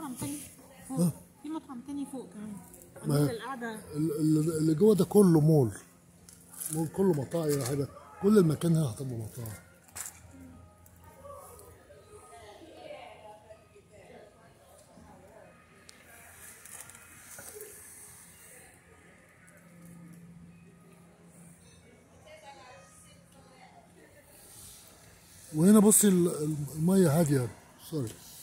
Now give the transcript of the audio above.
مطعم تاني فوق في مطعم تاني فوق كمان ما- الناس القعده ال- ال- اللي جوه ده كله مول مول كله مطاعم حاجه كل المكان هنا هتبقى مطاعم وهنا بصي ال- الميه هاديه سوري